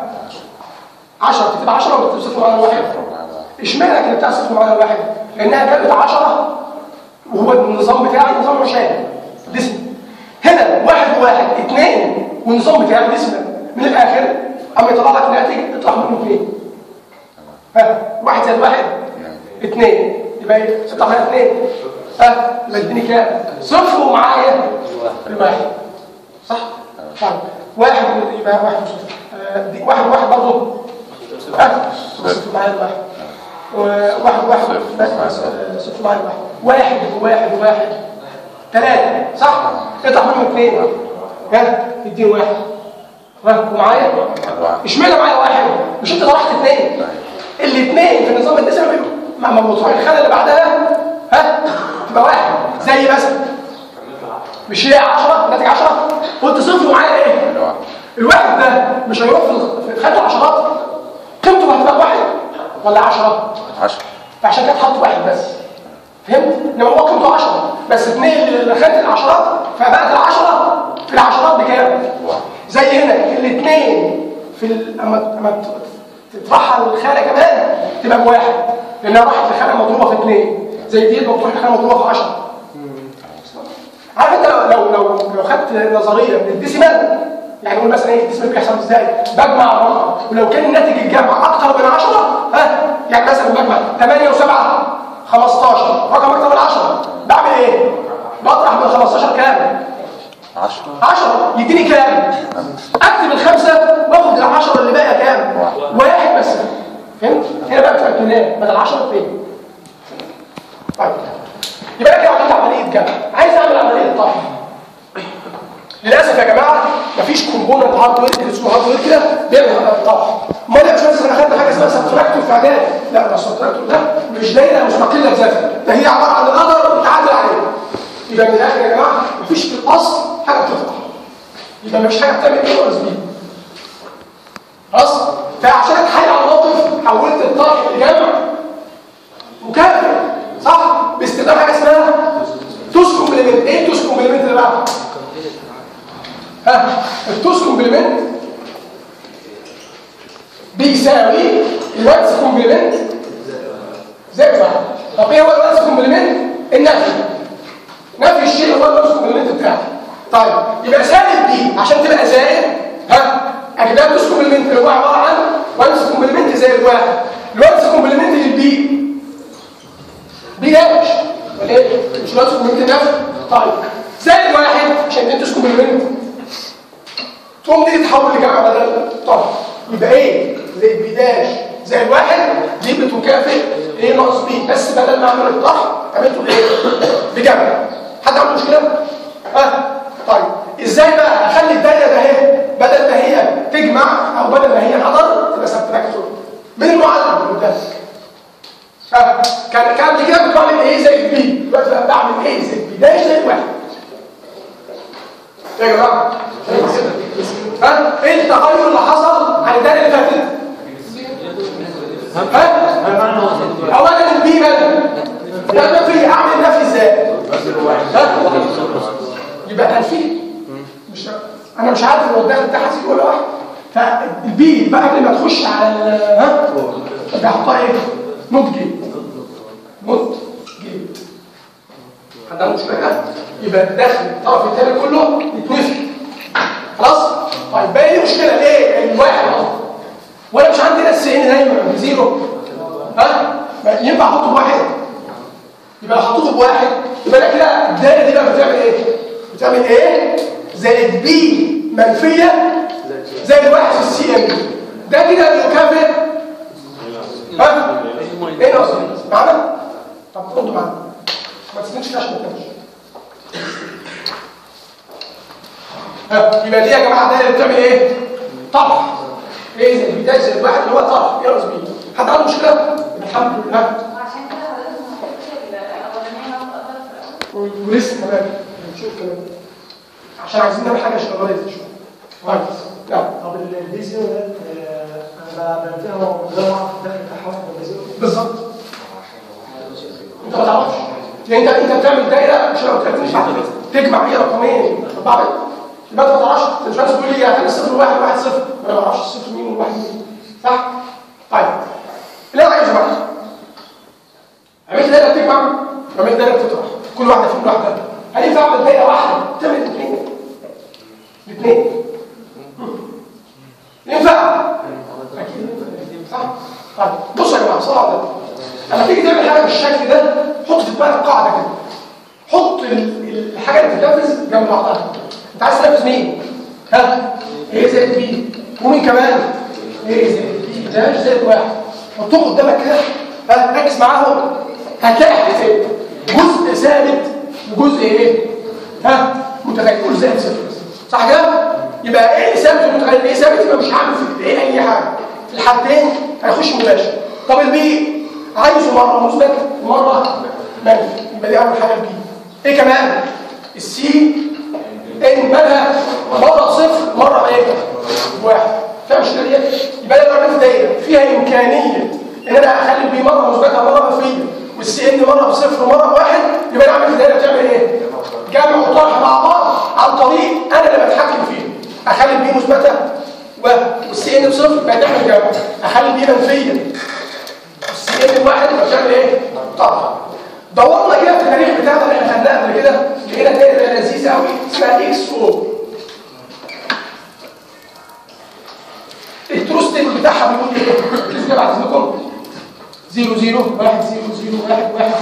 10 تكتب 10 ولا تكتب صفر معانا واحد؟ اشمعنى كانت بتاع صفر معانا واحد؟ لأنها كانت 10 وهو النظام بتاعي نظام عشان ديسمال هنا واحد وواحد اثنين والنظام بتاعي ديسمال من الآخر أما يطلع لك ناتج تطلع منه اثنين ها؟ واحد زائد واحد اثنين يبقى ايه؟ تطلع معايا اثنين ها؟ يبقى اديني كام؟ صفر ومعايا الواحد صح؟ طيب واحد يبقى واحد وصفر آه، دي واحد واحد برضه ها؟ صفر معايا الواحد وواحد واحد بس بس آه، صفر معايا الواحد واحد وواحد وواحد ثلاثة صح؟ اطلع منهم اثنين ها؟ اديني واحد ها؟ ومعايا واحد اشمعنى معايا واحد مش انت طرحت اثنين الاثنين في نظام الدسم مع مطروح الخانه اللي بعدها ها تبقى واحد زي مثلا مش هي 10 ناتج 10 قلت صفر ومعايا ايه الواحد الواحد ده مش هيروح في الخ- في خانه العشرات قيمته هتبقى واحد ولا 10 عشرة فعشان كده حط واحد بس فهمت؟ انما هو قيمته 10 بس اثنين لخانه العشرات فبقت العشرة في العشرات بكام؟ واحد زي هنا الاثنين في ال... اما اما ت- تطرحها الخانه كمان تبقى بواحد لانها راحت لخانه مضروبه في اثنين زي دي مطروح لخانه مضروبه في 10 عارف انت لو لو لو, لو خدت نظريه من الديسيمال يعني نقول مثلا ايه الديسيمال بيحصل ازاي؟ بجمع الرقم ولو كان ناتج الجمع اكتر من 10 ها يعني مثلا بجمع 8 و7 15 رقم اكتر من 10 بعمل ايه؟ بطرح من 15 كام؟ عشرة 10 يديني كام؟ اكتب الخمسه واخد العشرة اللي باقيه كام؟ واحد. واحد بس فهمت؟ هنا بقى بتبقى اتنين بدل 10 اثنين طيب يبقى انا كده عملت عمليه جمع عايز اعمل عمليه طرح للاسف يا جماعه مفيش كومبوننت هاردوير اسمه هاردوير كده بيعمل طرح امال يا باشمهندس انا خدت حاجه اسمها سبتراكتور في اعداد لا ده السبتراكتور ده مش دايره مستقله بذاتها ده هي عباره عن القدر متعادل عليه يبقى من الاخر يا جماعه مفيش في الاصل حاجه بتطرح يبقى مفيش حاجه بتعمل ايه ولا بي خلاص فعشان اتحايل على الموقف حولت الطرح لجمع مكافئ صح باستخدام حاجه اسمها توس كومبلمنت ايه التوس كومبلمنت ده بقى ها التوس كومبلمنت بيساوي الوانس كومبلمنت زائد واحد طب ايه هو الوانس كومبلمنت النفي نفي الشيء هو الوانس كومبلمنت بتاعه طيب يبقى سالب دي عشان تبقى زائد ها اجداد توس كومبلمنت اللي هو عباره عن وانس كومبلمنت زائد واحد الوانس كومبلمنت للبي بي داش ولا ايه مش الوانس كومبلمنت نفي طيب زائد واحد عشان انت تسكن كومبلمنت تقوم دي تتحول لجمع بدل طب يبقى ايه زائد بي داش زائد واحد دي بتكافئ ايه ناقص بي بس بدل ما اعمل الطرح عملته ايه بجمع حد عنده مشكله ها طيب ازاي بقى اخلي الدايره ده اهي بدل ما هي تجمع او بدل ما هي حضر تبقى سبتراكتور من المعادله اللي قدامك ها كان كان قبل كده كنت بعمل ايه زائد بي دلوقتي بقى بعمل ايه زائد بي داش زائد واحد يا جماعه ها ايه التغير اللي حصل عن الدايره اللي فاتت ها اولا البي بدل ده نفي اعمل نفي ازاي ها يبقى هنفي مش انا مش عارف هو الداخل ده حاسس ولا واحد فالبي بقى قبل ما تخش على ال- ها بحطها ايه نوت جيت نوت جيت حد عنده مشكله يبقى الداخل الطرف الثاني كله يتنفي خلاص طيب باقي لي مشكله ليه الواحد اهو وانا مش عندي اس ان دايما بزيرو ها ما ينفع احطه بواحد يبقى لو حطيته بواحد يبقى انا كده الدايره دي بقى بتعمل ايه بتعمل ايه زائد بي منفيه زائد واحد في السي ام ده كده يكافئ ها ايه ناقص معانا طب ردوا معانا ما تسندش كده عشان ما تنامش ها يبقى دي يا جماعه الدايره اللي بتعمل ايه طرح ايه زائد بي ده زائد واحد اللي هو طرح يا بي حد عنده مشكله الحمد لله وعشان كده و- ولسه كمان هنشوف كمان عشان عايزين نعمل حاجه شغاله شويه طيب نعم طب البي زيرو ده آه، انا بنتهي غير معرف الدخل بتاعها ولا زيرو بالظبط انت ما تعرفش يعني انت انت بتعمل دايره مش لو قلت مش عارف تجمع ايه رقمين اربعه بت يبقى انت ما تعرفش انت مش عايز تقول لي هتعمل صفر واحد واحد صفر انا ما اعرفش الصفر مين والواحد مين صح؟ طيب اللي انا عايزه بقى عملت دايره بتجمع وعملت دايره بتطرح كل واحده فيهم لوحدها هل ينفع اعمل دايره واحده تعمل الاثنين؟ الاثنين ينفع؟ اكيد ينفع. صح؟ طيب بصوا يا جماعه صلوا على النبي لما تيجي تعمل حاجه بالشكل ده حط في دماغك قاعده كده حط ال- الحاجه اللي بتتنفذ جنب بعضها انت عايز تنفذ مين؟ ها؟ ايه زائد بي ومين كمان؟ ايه زائد بي ده زائد واحد حطهم قدامك كده ها ركز معاهم هتلاقي حاجتين جزء ثابت وجزء ايه؟ ها؟ متغير كل زائد صفر صح كده؟ يبقى ايه ثابت ومتغير؟ ايه ثابت يبقى مش هعمل في ايه اي حاجه في الحالتين هيخش مباشر طب البي عايزه مره مثبت ومره منفي يبقى دي اول حاجه البي ايه كمان؟ السي ان مالها مره صفر مره ايه؟ واحد فاهم مش دي يبقى انا لو عملت دايره فيها امكانيه ان انا اخلي البي مره مثبته ومره منفيه والسي ان مره بصفر ومره بواحد يبقى انا عملت دايره بتعمل ايه؟ جمع وطرح مع بعض عن طريق انا اللي بتحكم فيه اخلي البي مثبته و- والسي ان بصفر يبقى تعمل جمع اخلي البي منفيه والسي ان بواحد يبقى بتعمل ايه؟ طرح دورنا كده في التاريخ بتاعنا اللي احنا خدناه قبل كده لقينا دايره لذيذه قوي اسمها اكس 4 التروستيك بتاعها بيقول ايه؟ شوف كده بعد اذنكم 0 0 1 0 0 1 1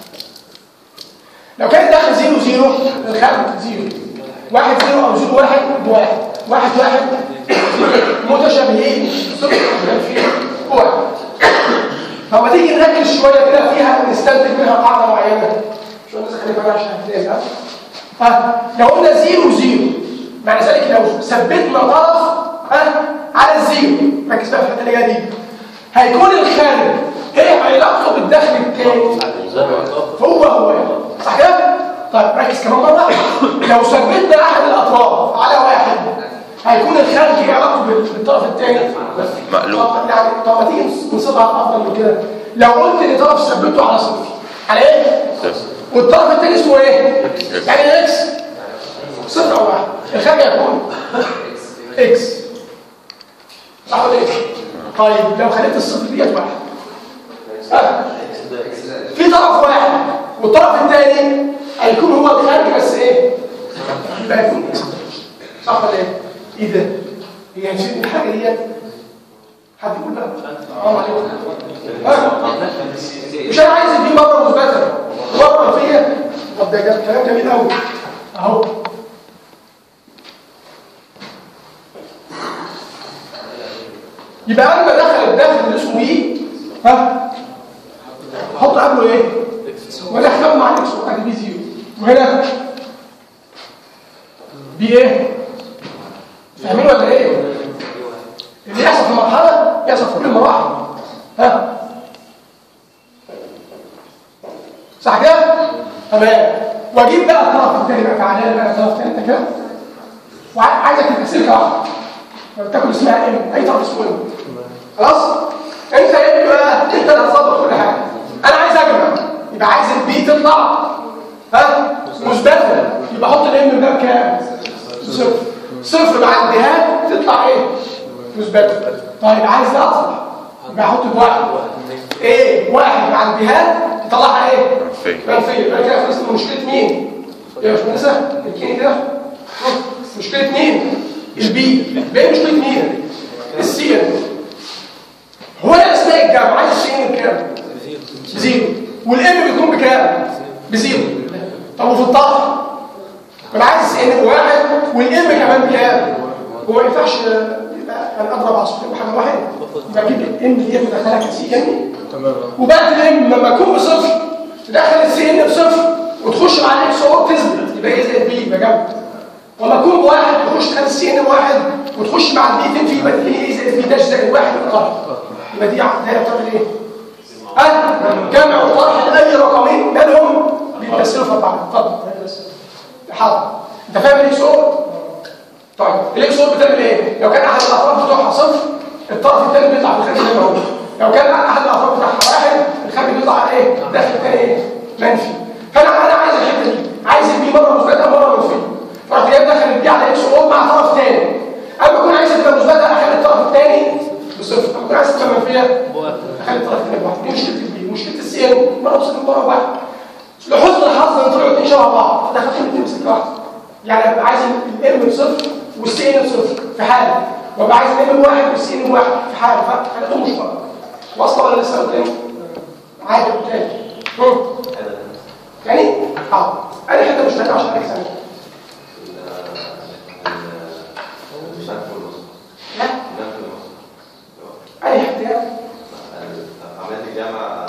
لو كانت داخل 0 0 الخارج 0 1 0 او 0 1 بواحد 1 1 متشابهين صفر مختلفين بواحد طب ما تيجي نركز شويه كده فيها نستنتج منها قاعده معينه شو الناس خلي بالها عشان هتلاقيها ها لو قلنا 0 0 معنى ذلك لو ثبتنا طرف ها على الزيرو ركز بقى في الحته اللي جايه دي هيكون الخارج هي علاقته بالداخل التاني هو هو صح كده؟ طيب ركز كمان مره لو ثبتنا احد الاطراف على واحد هيكون الخارج هي علاقته بال- بالطرف الثاني مقلوب. طب يعني طب ما تيجي نصيغها افضل من كده لو قلت ان طرف ثبته على صفر على ايه؟ والطرف الثاني اسمه ايه؟ يعني اكس صفر او واحد الخارج هيكون اكس صح ولا ايه؟ طيب لو خليت الصفر ديت واحد ها؟ في طرف واحد والطرف الثاني هيكون هو الخارج بس ايه؟ يبقى يكون اكس صح ولا ايه؟ ايه ده؟ هي هتفيدني الحاجه ديت؟ حد يقول بقى اه عليكم ها؟ مش انا عايز دي مره مثبته مره منفيه طب ده جاب كلام جميل قوي اهو يبقى انا لما دخل الداخل اللي اسمه ايه ها حط قبله ايه ودخله مع الاكس ادي بي زيرو وهنا بي ايه فاهمين ولا ايه اللي يحصل في مرحله يحصل في كل المراحل ها صح كده تمام واجيب بقى الطرف الثاني بقى تعالى بقى الطرف الثاني انت كده وعايزك تبقى سلكه واحده تاكل اسمها ام اي طرف اسمه ام خلاص انت ايه بقى انت اللي هتظبط كل حاجه انا عايز اجمع يبقى عايز البي تطلع ها مثبته يبقى احط الام ده بكام صفر صفر مع الجهات تطلع ايه مثبته طيب عايز اطلع يبقى احط بواحد ايه واحد مع الجهات يطلعها ايه منفية. منفيه يبقى كده خلصت مشكله مين يا باشمهندسه الكيني كده مشكله مين البي البي مشكله مين السي هو انا اثناء الجمع عايز السي بكام بزيرو والام بيكون بكام بزيرو طب وفي الطرح انا عايز السي بواحد والام كمان بكام هو ما ينفعش يبقى انا اضرب عصفورين بحاجه واحده يبقى اجيب الام دي ادخلها كسي ام تمام وبعد الام لما اكون بصفر تدخل السي ان بصفر وتخش مع الاكس اور تثبت يبقى ايه زائد بي يبقى جنب وما اكون بواحد تخش تدخل السي ان بواحد وتخش مع البي فين في يبقى دي ايه زائد بي داش زائد واحد الطرح يبقى دي دايره بتعمل ايه؟ ها جمع وطرح لاي رقمين مالهم بيمثلوا في بعض اتفضل حاضر انت فاهم الاكس اور طيب الاكس اور بتعمل ايه لو كان احد الاطراف بتوعها صفر الطرف الثاني بيطلع في الخارج زي ما هو لو كان احد الاطراف بتاعها واحد الخارج بيطلع ايه داخل الثاني ايه منفي فانا انا عايز الحته دي عايز البي مره مثبته مره منفيه فرحت جايب داخل البي على اكس اور مع طرف ثاني اما اكون عايز تبقى مثبته اخلي الطرف الثاني بصفر اما اكون عايز تبقى منفيه اخلي الطرف الثاني بواحد دي مشكله البي مشكله السي ان مره بصفر مره بواحد لحسن الحظ ان طلعوا اثنين شبه بعض دخلت الاثنين بسكه واحده يعني ابقى عايز الام بصفر والسي ان بصفر في حاله وابقى عايز الام بواحد والسي ان بواحد في حاله فحاجاتهم مشتركه واصله ولا لسه قدام عادي تاني يعني اه انا حته مش عشان احسن لا اي حته يعني عملت الجامعة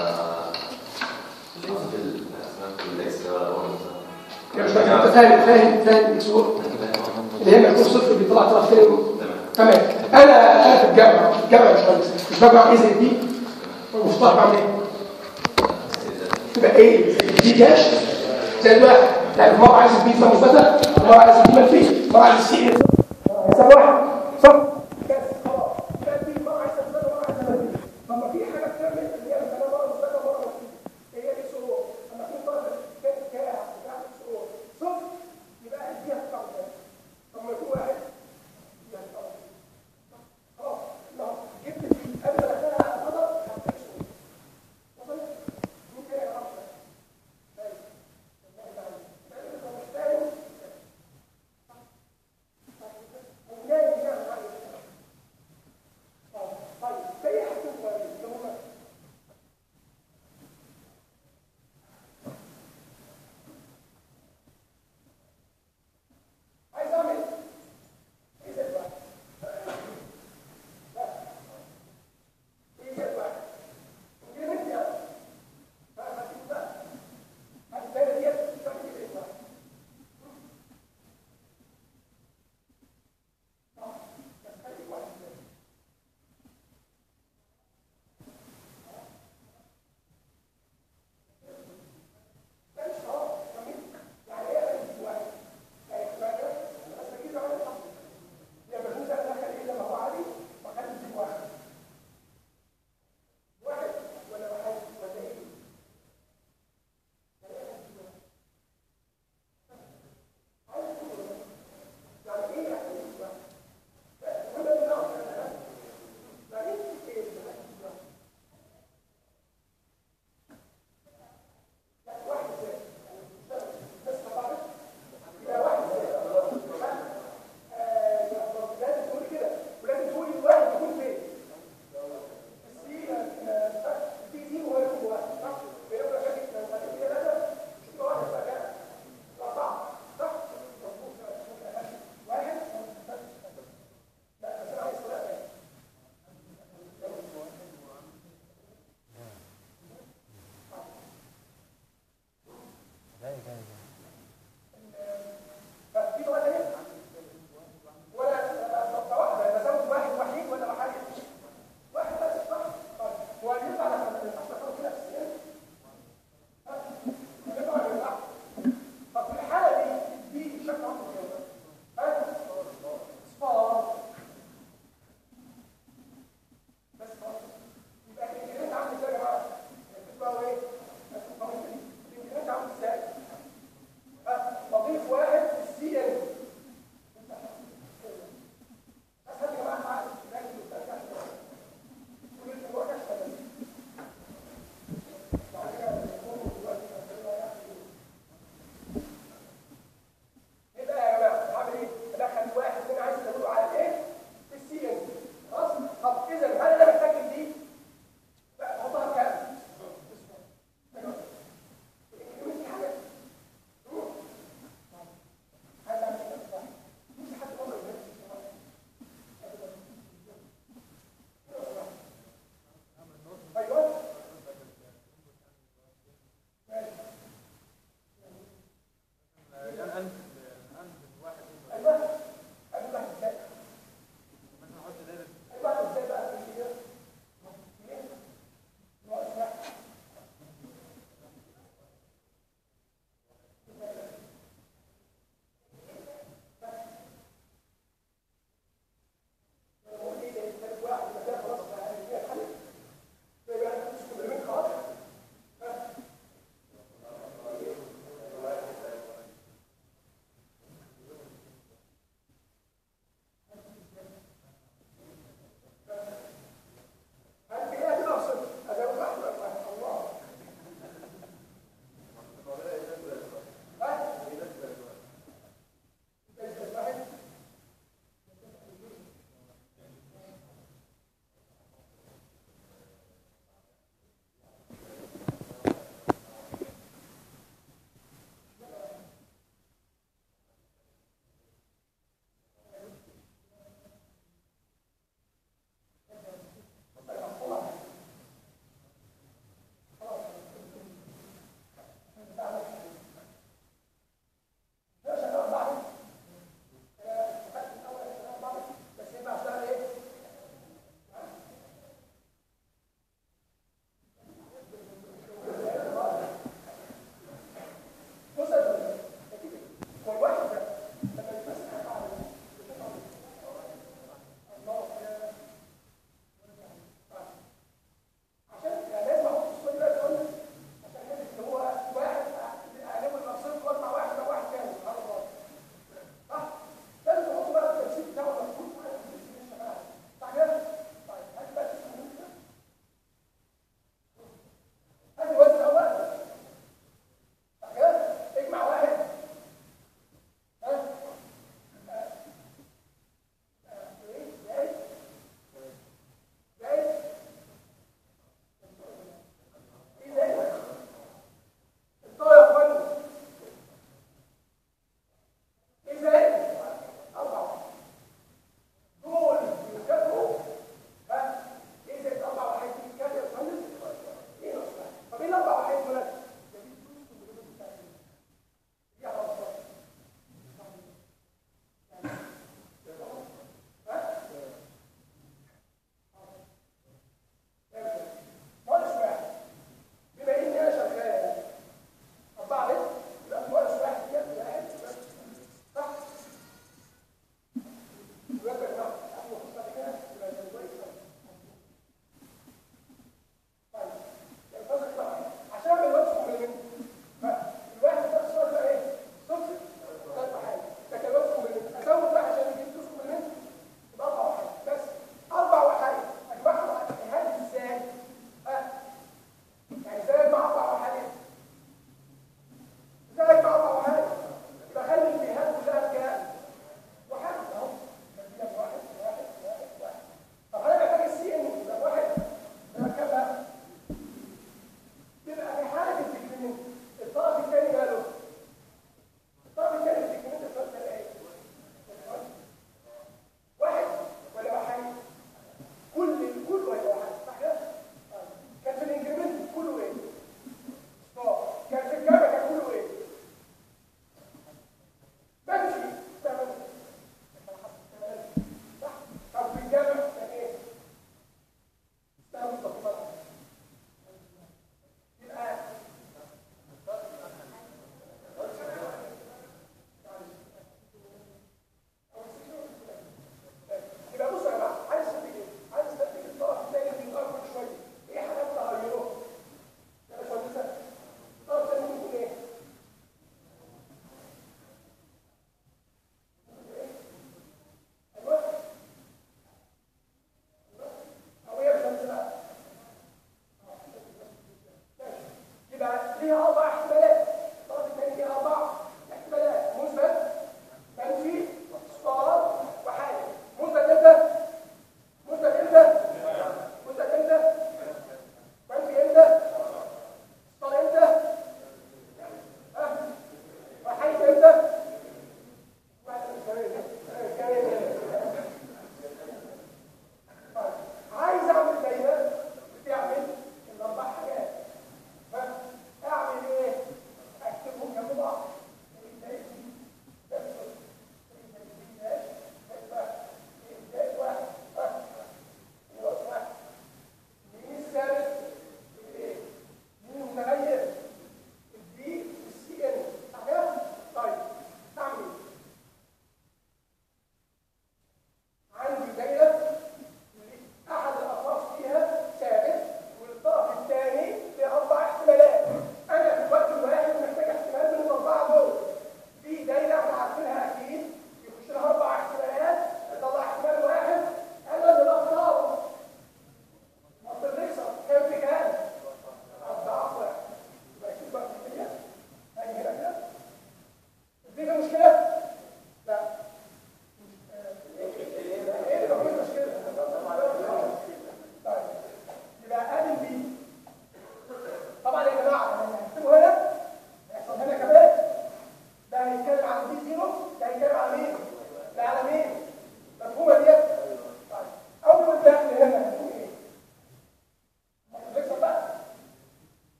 في الاكس يعني مش فاهم انت فاهم فاهم فاهم الصور اللي هي بيكون صفر بيطلع طرف تاني تمام انا انا في الجامعه الجامعه مش كويس مش بجمع ايه زي دي ومش طالع بعمل ايه تبقى ايه دي داش زي الواحد يعني مره عايز البي تبقى مثبته ومره عايز البي منفيه مره عايز السي ايه حساب واحد صح بس خلاص يبقى البي مره عايز مثبته ومره عايز منفيه طب ما في حاجه بتعمل ان هي مثلا مره مثبته ومره منفيه هي دي صور اما في طرف كام كام بتاع صور صفر يبقى دي هتطلع طب ما في واحد دي هتطلع خلاص لو جبت دي قبل ما ادخلها على القدر هتكسر وصلت ممكن يعرف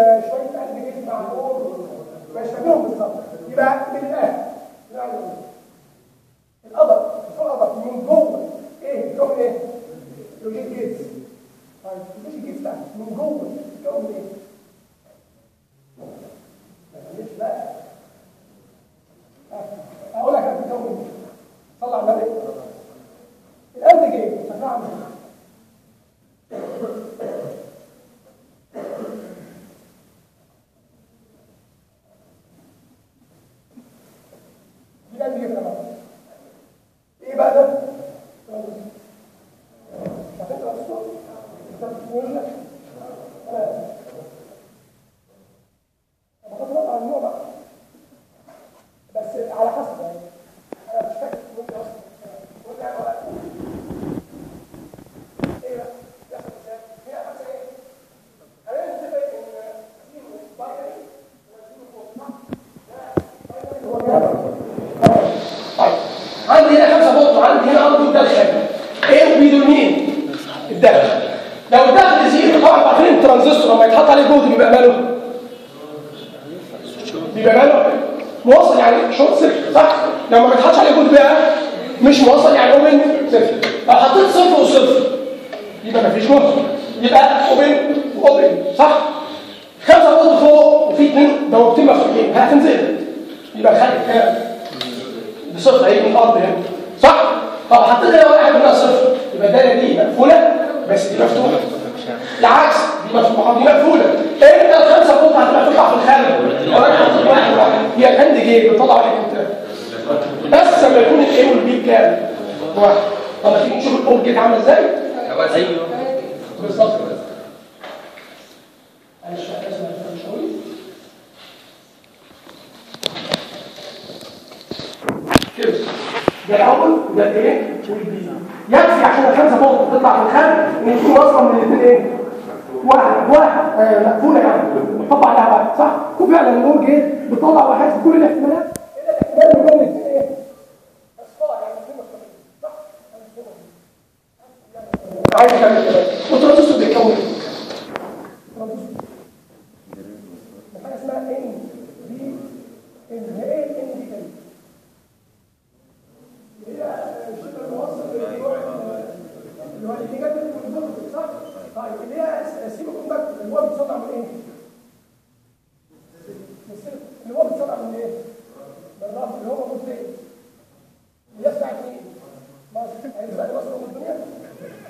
آه، شويه قلب جيت مع الأور مش فاكرهم بالظبط يبقى من الاخر يعني القدر القدر من جوه ايه بيكون ايه؟ لوجيك جيتس طيب لوجيك جيتس ده من جوه بيكون ايه؟ مش لا اقول لك بيكون ايه؟ صلى على النبي القلب جيت فاكرها عامل ايه؟ دي قلب جيت بقى ايه بقى ده؟ هتقرا الصوت انت بتقول لك بغض النظر عن النوع بقى بس على حسب يعني انا مش فاكر ممكن اصلا قول لي ولا ايه بقى؟ يحصل ازاي؟ هي حاسه ايه؟ خلينا نتفق ان زيرو باينري وزيرو فوق صح؟ ده هو كده طيب عندي هنا خمسه بوط وعندي هنا ارض والداخل ايه وبي دول مين؟ الداخل لو الداخل زيرو طبعا عارفين الترانزستور لما يتحط عليه جهد بيبقى ماله؟ بيبقى ماله موصل يعني شورت سيركت صح؟ لما ما يتحطش عليه جهد بقى مش موصل يعني اوبن صفر لو حطيت صفر وصفر يبقى مفيش جهد يبقى اوبن واوبن صح؟ خمسه بوط فوق وفي اثنين دوبتين مفتوحين هتنزل يبقى خلي الكلام بصفر هيجي من الارض هنا صح؟ طب حطيت هنا واحد منها صفر يبقى الدايره دي مقفوله بس دي مفتوحه العكس دي مفتوحه دي مقفوله انت الخمسه فوق هتبقى تطلع في الخارج وراك حاطط واحد واحد هي الهاند جيم بتطلع واحد انت بس لما يكون الاي والبي كام؟ واحد طب ما تيجي نشوف الاور جيت عامل ازاي؟ ايوه بالظبط كده انا مش فاكر اسمها مش قوي كده ده الاول ده الايه والبي يكفي عشان الخمسه فوق تطلع في الخارج ان يكون اصلا من الاثنين ايه واحد واحد آه، مقفوله يعني بتطلع عليها واحد صح وفعلا النور جه بتطلع واحد في كل الاحتمالات الا الاحتمال اللي هو الاثنين ايه اصفار يعني الاثنين مختلفين صح عايز كمان كده والترانزستور بيتكون ايه؟ ترانزستور حاجه اسمها ان دي ان هي ايه ان دي ان هي الشكل الموصل اللي هو اللي هو النيجاتيف والبوزيتيف صح؟ طيب اللي هي السيمي كوندكتور اللي هو بيتصنع من ايه؟ من السيليكون. اللي هو بيتصنع من ايه؟ من الرفض اللي هو موجود فين؟ اللي هي بتاعت مين؟ مصر هيبقى لي مصر ام الدنيا؟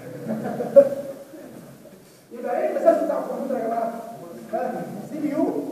يبقى ايه الاساس بتاع الكمبيوتر يا جماعه؟ سي بي يو